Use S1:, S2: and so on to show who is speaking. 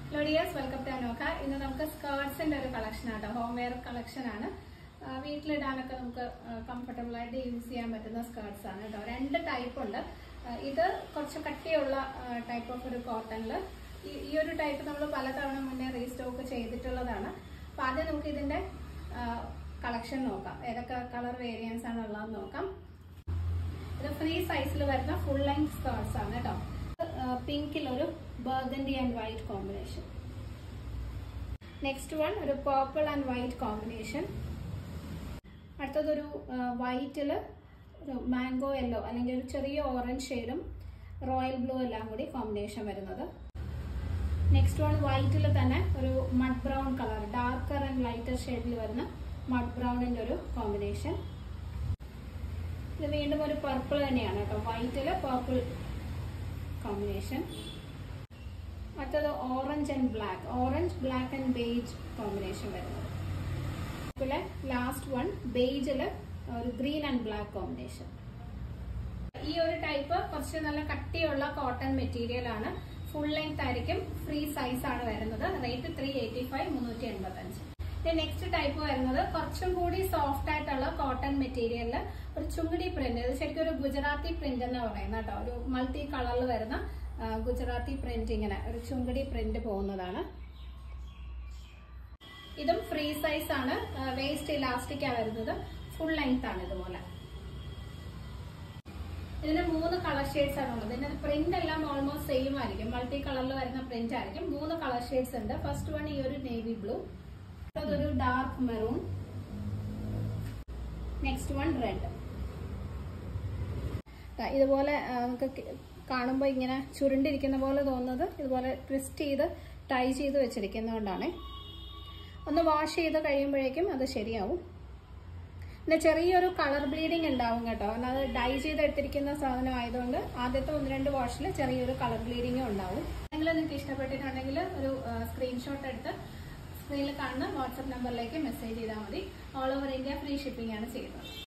S1: ലോഡിയേഴ്സ് welcome to അനോക്ക ഇന്ന് നമുക്ക് സ്കേർട്സിന്റെ ഒരു കളക്ഷൻ ആട്ടോ ഹോം വെയർ കളക്ഷൻ ആണ് ആ, വീട്ടിലിടാനൊക്കെ നമുക്ക് കംഫർട്ടബിൾ ആയിട്ട് യൂസ് ചെയ്യാൻ പറ്റുന്ന സ്കേർട്സ് ആണ് കേട്ടോ രണ്ട് ടൈപ്പ് ഉണ്ട് ആ, ഇത് കുറച്ച് കട്ടിയുള്ള ടൈപ്പ് ഓഫ് ഒരു കോട്ടണിൽ ഈ ഒരു ടൈപ്പ് നമ്മൾ പലതവണ മുന്നേ റീസ്റ്റോക്ക് ചെയ്തിട്ടുള്ളതാണ് അപ്പൊ ആദ്യം നമുക്ക് ഇതിന്റെ കളക്ഷൻ നോക്കാം ഏതൊക്കെ കളർ വേരിയൻസ് ആണ് ഉള്ളതെന്ന് നോക്കാം ഇത് ഫ്രീ സൈസിൽ വരുന്ന ഫുൾ ലെങ്ത് സ്കേർട്സ് ആണ് കേട്ടോ പിങ്കിൽ ഒരു burgundy and white combination next one ഒരു പേർപ്പിൾ ആൻഡ് വൈറ്റ് കോമ്പിനേഷൻ അടുത്തതൊരു വൈറ്റിൽ ഒരു മാംഗോ യെല്ലോ അല്ലെങ്കിൽ ഒരു ചെറിയ ഓറഞ്ച് ഷെയ്ഡും റോയൽ ബ്ലൂ എല്ലാം കൂടി കോമ്പിനേഷൻ വരുന്നത് നെക്സ്റ്റ് വൺ വൈറ്റിൽ തന്നെ ഒരു mud brown colour darker and lighter ഷെയ്ഡിൽ വരുന്ന മഡ് ബ്രൗണിന്റെ ഒരു കോമ്പിനേഷൻ ഇത് വീണ്ടും ഒരു പർപ്പിൾ തന്നെയാണ് കേട്ടോ വൈറ്റില് പർപ്പിൾ കോമ്പിനേഷൻ മറ്റത് orange and black orange black and beige combination വരുന്നത് അതുപോലെ ലാസ്റ്റ് വൺ ബേജില് ഒരു ഗ്രീൻ ആൻഡ് ബ്ലാക്ക് കോമ്പിനേഷൻ ഈ ഒരു ടൈപ്പ് കുറച്ച് നല്ല കട്ടിയുള്ള കോട്ടൺ മെറ്റീരിയൽ ആണ് ഫുൾ ലെങ്ത് ആയിരിക്കും ഫ്രീ സൈസ് ആണ് വരുന്നത് റേറ്റ് ത്രീ എയ്റ്റി ഫൈവ് മുന്നൂറ്റി എൺപത്തി അഞ്ച് നെക്സ്റ്റ് ടൈപ്പ് വരുന്നത് കുറച്ചും കൂടി സോഫ്റ്റ് ആയിട്ടുള്ള കോട്ടൺ മെറ്റീരിയലിൽ ഒരു ചുങ്ങടി പ്രിന്റ് ഇത് ശരിക്കും ഒരു ഗുജറാത്തി പ്രിന്റ് എന്ന് പറയുന്നത് കേട്ടോ ഒരു മൾട്ടി കളറിൽ വരുന്ന ആ, ഗുജറാത്തി പ്രിന്റ് ഇങ്ങനെ ഒരു ചുങ്കടി പ്രിന്റ് പോകുന്നതാണ് ഇതും ഫ്രീ സൈസ് ആണ് വേസ്റ്റ് ഇലാസ്റ്റിക് ആ വരുന്നത് ഫുൾ ലെങ്ത് ആണ് ഇതുപോലെ ഇതിന് മൂന്ന് കളർ ഷെയ്ഡ്സ് ആണ് ഉള്ളത് ഇതിന്റെ പ്രിന്റ് എല്ലാം ഓൾമോസ്റ്റ് സെയിം ആയിരിക്കും മൾട്ടി കളറിൽ വരുന്ന പ്രിന്റ് ആയിരിക്കും മൂന്ന് കളർ ഷെയ്ഡ്സ് ഉണ്ട് ഫസ്റ്റ് വൺ ഈ ഒരു നേവി ബ്ലൂ അതൊരു dark maroon next one red ഇതുപോലെ ആ, നമുക്ക് കാണുമ്പോൾ ഇങ്ങനെ ചുരുണ്ടിരിക്കുന്ന പോലെ തോന്നുന്നത് ഇതുപോലെ ട്വിസ്റ്റ് ചെയ്ത് ടൈ ചെയ്ത് വെച്ചിരിക്കുന്നതുകൊണ്ടാണ് ഒന്ന് വാഷ് ചെയ്ത് കഴിയുമ്പോഴേക്കും അത് ശരിയാവും പിന്നെ ചെറിയൊരു കളർ ബ്ലീഡിങ് ഉണ്ടാവും കേട്ടോ കാരണം അത് ഡൈ ചെയ്ത് എടുത്തിരിക്കുന്ന സാധനം ആയതുകൊണ്ട് ആദ്യത്തെ ഒന്ന് രണ്ട് വാഷിൽ ചെറിയൊരു കളർ ബ്ലീഡിങ്ങും ഉണ്ടാവും നിങ്ങൾ നിങ്ങൾക്ക് ഇഷ്ടപ്പെട്ടിട്ടുണ്ടെങ്കിൽ ഒരു സ്ക്രീൻഷോട്ട് എടുത്ത് സ്ക്രീനിൽ കാണുന്ന വാട്സപ്പ് നമ്പറിലേക്ക് മെസ്സേജ് ചെയ്താൽ മതി all over India free shipping ആണ് ചെയ്യുന്നത്